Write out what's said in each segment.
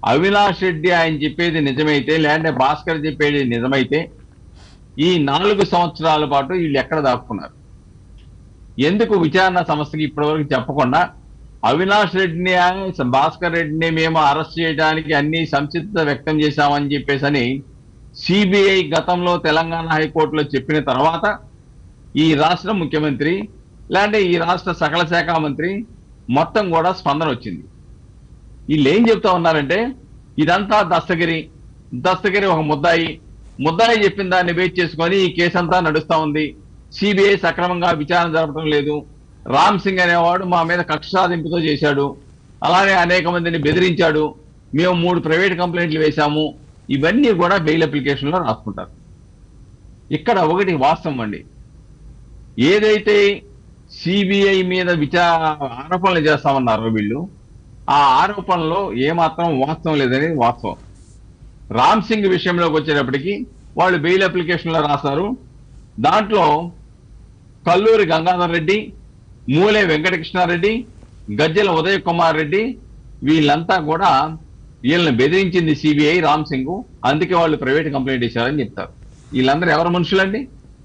అవినాష్ రెడ్డి ఆయన చెప్పేది నిజమైతే లేదంటే భాస్కర్ చెప్పేది నిజమైతే ఈ నాలుగు సంవత్సరాల పాటు వీళ్ళు ఎక్కడ దాక్కున్నారు ఎందుకు విచారణ సంస్థకి ఇప్పటివరకు చెప్పకుండా అవినాష్ రెడ్డిని భాస్కర్ రెడ్డిని మేము అరెస్ట్ చేయడానికి అన్ని సంసిద్ధత వ్యక్తం చేశామని చెప్పేసి అని సిబిఐ గతంలో తెలంగాణ హైకోర్టులో చెప్పిన తర్వాత ఈ రాష్ట్ర ముఖ్యమంత్రి లేదంటే ఈ రాష్ట్ర సకల శాఖ మంత్రి మొత్తం కూడా స్పందన వచ్చింది వీళ్ళు ఏం చెప్తా ఉన్నారంటే ఇదంతా దస్తగిరి దస్తగిరి ఒక ముద్దాయి ముద్దాయి చెప్పిన దాన్ని వెయిట్ చేసుకొని ఈ కేసు అంతా నడుస్తా ఉంది సిబిఐ సక్రమంగా విచారణ జరపడం లేదు రామ్ సింగ్ అనేవాడు మా మీద కక్ష సాధింపుతో చేశాడు అలానే అనేక మందిని బెదిరించాడు మేము మూడు ప్రైవేట్ కంప్లైంట్లు వేశాము ఇవన్నీ కూడా బెయిల్ అప్లికేషన్ లో రాసుకుంటారు ఇక్కడ ఒకటి వాస్తవం అండి ఏదైతే సిబిఐ మీద విచార ఆరోపణలు చేస్తామన్నారో వీళ్ళు ఆ ఆరోపణలో ఏమాత్రం వాస్తవం లేదని వాస్తవం రామ్ సింగ్ విషయంలోకి వచ్చేటప్పటికి వాళ్ళు బెయిల్ అప్లికేషన్ లో రాస్తారు దాంట్లో కల్లూరి గంగాధర్ రెడ్డి మూలే వెంకటకృష్ణారెడ్డి గజ్జల ఉదయ్ కుమార్ రెడ్డి వీళ్ళంతా కూడా వీళ్ళని బెదిరించింది సిబిఐ రామ్ సింగ్ అందుకే వాళ్ళు ప్రైవేట్ కంప్లైంట్ ఇచ్చారని చెప్తారు వీళ్ళందరూ ఎవరు మనుషులండి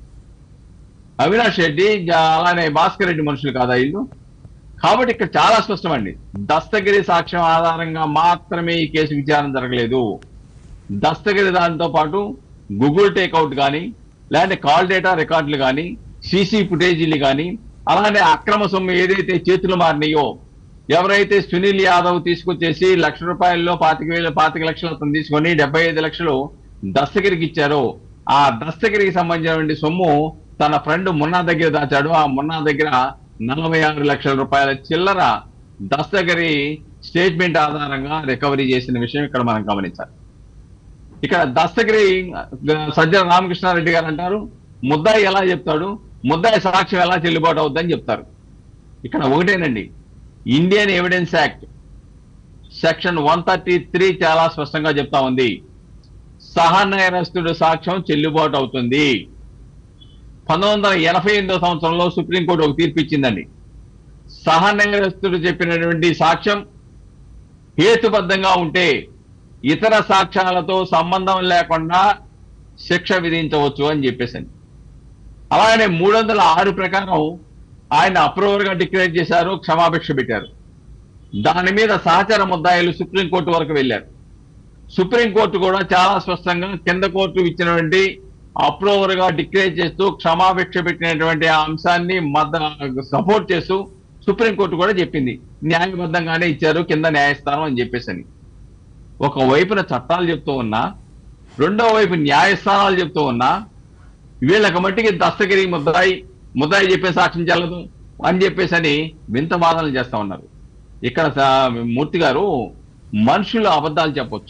అవినాష్ రెడ్డి జా- అలానే భాస్కర్ రెడ్డి మనుషులు కాదా వీళ్ళు కాబట్టి ఇక్కడ చాలా స్పష్టమండి దస్తగిరి సాక్ష్యం ఆధారంగా మాత్రమే ఈ కేసు విచారణ జరగలేదు దస్తగిరి దానితో పాటు గూగుల్ టేక్అవుట్ కానీ లేదంటే కాల్ డేటా రికార్డులు కానీ సీసీ ఫుటేజీలు కానీ అలానే అక్రమ సొమ్ము ఏదైతే చేతులు మారినాయో ఎవరైతే సునీల్ యాదవ్ తీసుకొచ్చేసి లక్ష రూపాయల్లో పాతిక వేలు పాతిక లక్షలు అతను తీసుకొని డెబ్బై ఐదు లక్షలు దస్తగిరికి ఇచ్చారో ఆ దస్తగిరికి సంబంధించినటువంటి సొమ్ము తన ఫ్రెండ్ మున్నా దగ్గర దాచాడు ఆ మున్నా దగ్గర నలభై ఆరు లక్షల రూపాయల చిల్లర దస్తగిరి స్టేట్మెంట్ ఆధారంగా రికవరీ చేసిన విషయం ఇక్కడ మనం గమనించాలి ఇక్కడ దస్తగిరి గ- సజ్జల రామకృష్ణారెడ్డి గారు అంటారు ముద్దాయి ఎలా చెప్తాడు ముద్దాయి సాక్ష్యం ఎలా చెల్లుబాటు అవుద్దని చెప్తారు ఇక్కడ ఒకటేనండి Indian Evidence Act section one thirty three చాలా స్పష్టంగా చెప్తా ఉంది సహనేరస్తుడు సాక్ష్యం చెల్లుబాటు అవుతుంది పంతొమ్మిది వందల ఎనభై ఎనిమిదో సంవత్సరంలో సుప్రీంకోర్టు ఒక తీర్పు ఇచ్చిందండి సహనేరస్తుడు చెప్పినటువంటి సాక్ష్యం హేతుబద్ధంగా ఉంటే ఇతర సాక్ష్యాలతో సంబంధం లేకుండా శిక్ష విధించవచ్చు అని చెప్పేసి అలాగే మూడు వందల ఆరు ప్రకారం ఆయన అప్రూవర్ గా డిక్లేర్ చేశారు క్షమాభిక్ష పెట్టారు దాని మీద సహచర ముద్దాయిలు సుప్రీంకోర్టు వరకు వెళ్ళారు సుప్రీంకోర్టు కూడా చాలా స్పష్టంగా కింద కోర్టు ఇచ్చినటువంటి అప్రూవర్ గా డిక్లేర్ చేస్తూ క్షమాభిక్ష పెట్టినటువంటి ఆ అంశాన్ని మద్ద సపోర్ట్ చేస్తూ సుప్రీంకోర్టు కూడా చెప్పింది న్యాయబద్ధంగానే ఇచ్చారు కింద న్యాయస్థానం అని చెప్పేసి అని ఒక వైపున చట్టాలు చెప్తూ ఉన్నా రెండో వైపు న్యాయస్థానాలు చెప్తూ ఉన్నా వీళ్ళకి మట్టికి దస్తగిరి ముద్దాయి ముద్దాయి చెప్పే సాక్ష్యం చెల్లదు అని చెప్పేసి అని వింత వాదనలు చేస్తా ఉన్నారు ఇక్కడ సా- మూర్తి గారు మనుషులు అబద్ధాలు చెప్పొచ్చు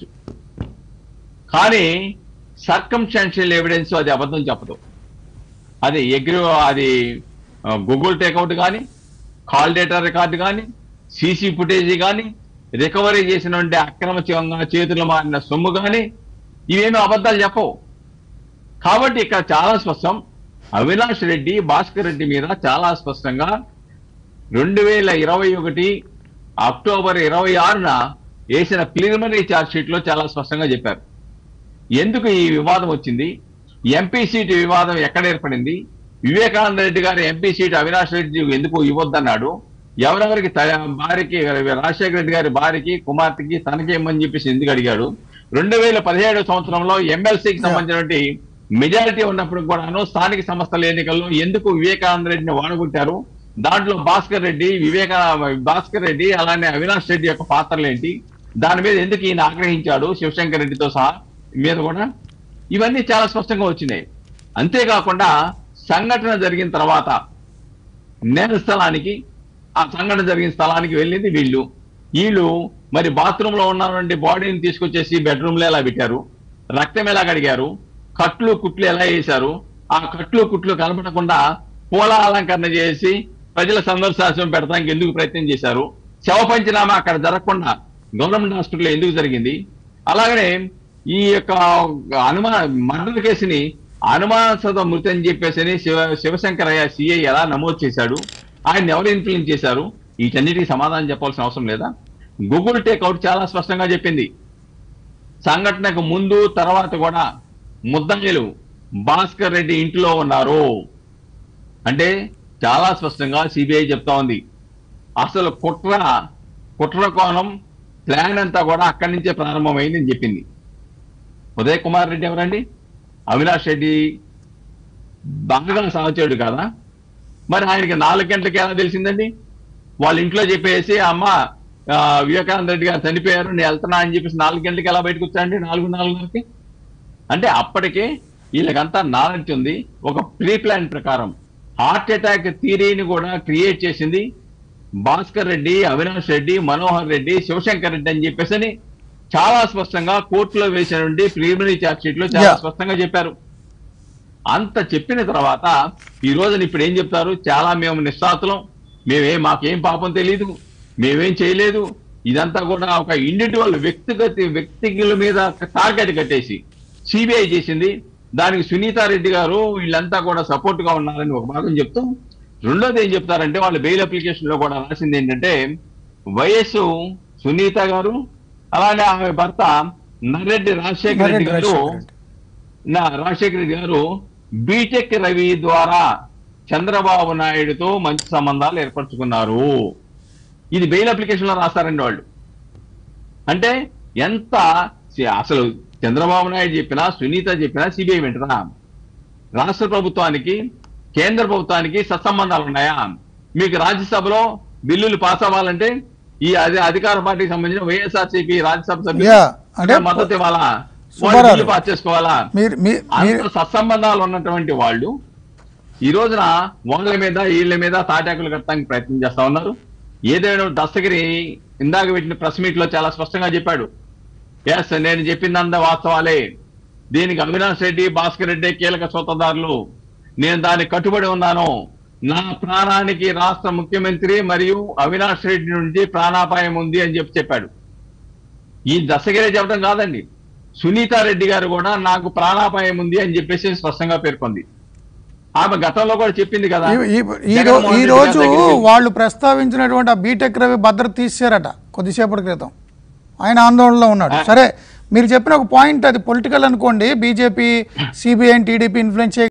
కానీ సర్కంస్టాన్షియల్ ఎవిడెన్స్ అది అబద్ధం చెప్పదు అది ఎగ్రి అది గూగుల్ టేక్అవుట్ కానీ కాల్ డేటా రికార్డు కానీ సీసీ ఫుటేజ్ కానీ రికవరీ చేసినటువంటి అక్రమచంగా చేతులు మారిన సొమ్ము కానీ ఇవేమీ అబద్ధాలు చెప్పవు కాబట్టి ఇక్కడ చాలా స్పష్టం అవినాష్ రెడ్డి భాస్కర్ రెడ్డి మీద చాలా స్పష్టంగా రెండు వేల ఇరవై ఒకటి అక్టోబర్ ఇరవై ఆరున వేసిన ప్రిలిమినరీ ఛార్జ్ షీట్ లో చాలా స్పష్టంగా చెప్పారు ఎందుకు ఈ వివాదం వచ్చింది ఎంపీ సీటు వివాదం ఎక్కడ ఏర్పడింది వివేకానంద రెడ్డి గారి ఎంపీ సీటు అవినాష్ రెడ్డి ఎందుకు ఇవ్వద్దన్నాడు ఎవరెవరికి త- భార్యకి రాజశేఖర రెడ్డి గారి భార్యకి కుమార్తెకి తనకి ఇమ్మని చెప్పేసి ఎందుకు అడిగాడు రెండు వేల పదిహేడు సంవత్సరంలో ఎమ్మెల్సీకి సంబంధించినటువంటి మెజారిటీ ఉన్నప్పుడు కూడాను స్థానిక సంస్థల ఎన్నికల్లో ఎందుకు వివేకానంద రెడ్డిని వాడగొట్టారు దాంట్లో భాస్కర్ రెడ్డి వివేక భాస్కర్ రెడ్డి అలానే అవినాష్ రెడ్డి యొక్క పాత్రలు ఏంటి దాని మీద ఎందుకు ఈయన ఆగ్రహించాడు శివశంకర్ రెడ్డితో సహా మీద కూడా ఇవన్నీ చాలా స్పష్టంగా వచ్చినాయి అంతేకాకుండా సంఘటన జరిగిన తర్వాత నేర స్థలానికి ఆ సంఘటన జరిగిన స్థలానికి వెళ్ళింది వీళ్ళు వీళ్ళు మరి బాత్రూమ్ లో ఉన్నటువంటి బాడీని తీసుకొచ్చేసి బెడ్రూమ్ లో ఎలా పెట్టారు రక్తం ఎలా కడిగారు కట్లు కుట్లు ఎలా వేశారు ఆ కట్లు కుట్లు కనపడకుండా పూల అలంకరణ చేసి ప్రజల సందర్శాస్త్రం పెడతానికి ఎందుకు ప్రయత్నం చేశారు శవ పంచనామా అక్కడ జరగకుండా గవర్నమెంట్ హాస్పిటల్ ఎందుకు జరిగింది అలాగనే ఈ యొక్క అనుమాన మర్డర్ కేసుని అనుమానాస్పద మృతి అని చెప్పేసి శివ శివశంకరయ్య సిఐ ఎలా నమోదు చేశాడు ఆయన ఎవరు ఇన్ఫ్లుయెన్స్ చేశారు వీటన్నిటికీ సమాధానం చెప్పాల్సిన అవసరం లేదా గూగుల్ టేక్అవుట్ చాలా స్పష్టంగా చెప్పింది సంఘటనకు ముందు తర్వాత కూడా ముద్దంగిలు భాస్కర్ రెడ్డి ఇంట్లో ఉన్నారు అంటే చాలా స్పష్టంగా సిబిఐ చెప్తా ఉంది అసలు కుట్ర కుట్ర కోణం ప్లాన్ అంతా కూడా అక్కడి నుంచే ప్రారంభమైంది అని చెప్పింది ఉదయ్ కుమార్ రెడ్డి ఎవరండి అవినాష్ రెడ్డి బాగా సహచరుడు కదా మరి ఆయనకి నాలుగు గంటలకి ఎలా తెలిసిందండి వాళ్ళ ఇంట్లో చెప్పేసి అమ్మ ఆ, వివేకానంద రెడ్డి గారు చనిపోయారు నేను వెళ్తున్నా అని చెప్పేసి నాలుగు గంటలకి ఎలా బయటకు వచ్చాయండి నాలుగు నాలుగున్నరకి అంటే అప్పటికే వీళ్ళకంతా నాలెడ్జ్ ఉంది ఒక ప్రీ ప్లాన్ ప్రకారం హార్ట్ అటాక్ థియరీని కూడా క్రియేట్ చేసింది భాస్కర్ రెడ్డి అవినాష్ రెడ్డి మనోహర్ రెడ్డి శివశంకర్ రెడ్డి అని చెప్పేసి చాలా స్పష్టంగా కోర్టులో వేసినటువంటి ప్రిలిమినరీ ఛార్జ్ షీట్ లో చాలా Yeah. స్పష్టంగా చెప్పారు అంత చెప్పిన తర్వాత ఈ రోజున ఇప్పుడు ఏం చెప్తారు చాలా మేము నిస్సాతులం మేమేం మాకేం పాపం తెలియదు మేమేం చేయలేదు ఇదంతా కూడా ఒక ఇండివిజువల్ వ్యక్తిగత వ్యక్తిల మీద టార్గెట్ కట్టేసి సిబిఐ చేసింది దానికి సునీతా రెడ్డి గారు వీళ్ళంతా కూడా సపోర్ట్ గా ఉన్నారని ఒక భాగం చెప్తూ రెండోది ఏం చెప్తారంటే వాళ్ళ బెయిల్ అప్లికేషన్ లో కూడా రాసింది ఏంటంటే వయస్సు సునీత గారు అలానే ఆమె భర్త నరెడ్డి రాజశేఖర రెడ్డి నరేంద్ర గారు రాజశేఖర్ రెడ్డి. నా రాజశేఖర రెడ్డి గారు బీటెక్ రవి ద్వారా చంద్రబాబు నాయుడుతో మంచి సంబంధాలు ఏర్పరచుకున్నారు ఇది బెయిల్ అప్లికేషన్ లో రాస్తారండి వాళ్ళు అంటే ఎంత సి- అసలు చంద్రబాబు నాయుడు చెప్పినా సునీత చెప్పినా సిబిఐ వింటదా రాష్ట్ర ప్రభుత్వానికి కేంద్ర ప్రభుత్వానికి సత్సంబంధాలు ఉన్నాయా మీకు రాజ్యసభలో బిల్లులు పాస్ అవ్వాలంటే ఈ అధి అధికార పార్టీకి సంబంధించిన వైఎస్ఆర్సీపీ రాజ్యసభ సభ్యులు Yeah, అంటే మద్దతు ఇవ్వాలా వాళ్ళు సుబ్బారావు. బిల్లు పాస్ చేసుకోవాలా మీరు మీ- మీరు అంత సత్సంబంధాలు ఉన్నటువంటి వాళ్ళు ఈ రోజున వాళ్ళ మీద వీళ్ళ మీద తాటాకులు కట్టడానికి ప్రయత్నం చేస్తా ఉన్నారు ఏదైనా దస్తగిరి ఇందాక పెట్టిన ప్రెస్ మీట్ లో చాలా స్పష్టంగా చెప్పాడు ఎస్ నేను చెప్పిందంతా వాస్తవాలే దీనికి అవినాష్ రెడ్డి భాస్కర్ రెడ్డి కీలక సూత్రధారులు నేను దానికి కట్టుబడి ఉన్నాను నా ప్రాణానికి రాష్ట్ర ముఖ్యమంత్రి మరియు అవినాష్ రెడ్డి నుండి ప్రాణాపాయం ఉంది అని చెప్పి చెప్పాడు ఈ దశగిరే చెప్పడం కాదండి సునీతా రెడ్డి గారు కూడా నాకు ప్రాణాపాయం ఉంది అని చెప్పేసి స్పష్టంగా పేర్కొంది ఆమె గతంలో కూడా చెప్పింది కదా ఈ- ఈ- ఈ రో- జగన్మోహన్ ఈ రెడ్డి రోజు గారి దగ్గరికి వాళ్ళు ప్రస్తావించినటువంటి ఆ బీటెక్ రవి భద్రత తీసారట కొద్దిసేపటి క్రితం ఆయన ఆందోళనలో ఉన్నాడు సరే మీరు చెప్పిన ఒక పాయింట్ అది పొలిటికల్ అనుకోండి బీజేపీ సిబిఐ టీడీపీ ఇన్ఫ్లుయెన్స్